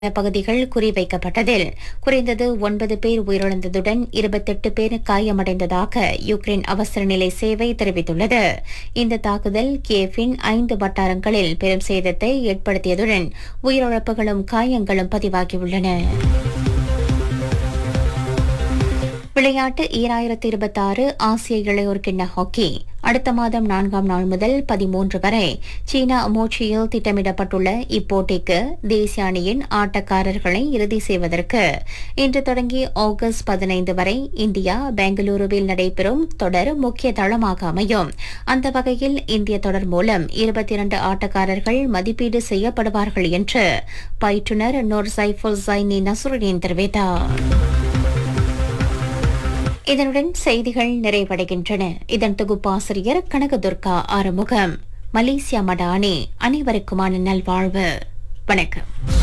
பகுதிகள் குறிவைக்கப்பட்டதில் குறைந்தது ஒன்பது பேர் உயிரிழந்ததுடன் இருபத்தெட்டு பேர் காயமடைந்ததாக யுக்ரைன் அவசர நிலை சேவை தெரிவித்துள்ளது இந்த தாக்குதல் கியேவின் ஐந்து வட்டாரங்களில் பெரும் சேதத்தை ஏற்படுத்தியதுடன் உயிரிழப்புகளும் காயங்களும் பதிவாகியுள்ளன விளையாட்டு ஈராயிரத்தி இருபத்தாறு ஆசிய இளையோர் கிண்ண ஹாக்கி அடுத்த மாதம் நான்காம் நாள் முதல் பதிமூன்று வரை சீனா மோச்சியில் திட்டமிடப்பட்டுள்ள இப்போட்டிக்கு தேசிய அணியின் ஆட்டக்காரர்களை இறுதி செய்வதற்கு இன்று தொடங்கி ஆகஸ்ட் பதினைந்து வரை இந்தியா பெங்களூருவில் நடைபெறும் தொடர் முக்கிய தளமாக அமையும் அந்த வகையில் இந்திய தொடர் மூலம் இருபத்தி இரண்டு ஆட்டக்காரர்கள் மதிப்பீடு செய்யப்படுவார்கள் என்று பயிற்றுநர் நூர் சைஃபுல் சைனி நசுருடீன் தெரிவித்தார் இதனுடன் செய்திகள் நிறைவடைகின்றன இதன் தொகுப்பாசிரியர் கனகதுர்கா ஆறுமுகம் மலேசியா மடானி அனைவருக்குமான நல்வாழ்வு வணக்கம்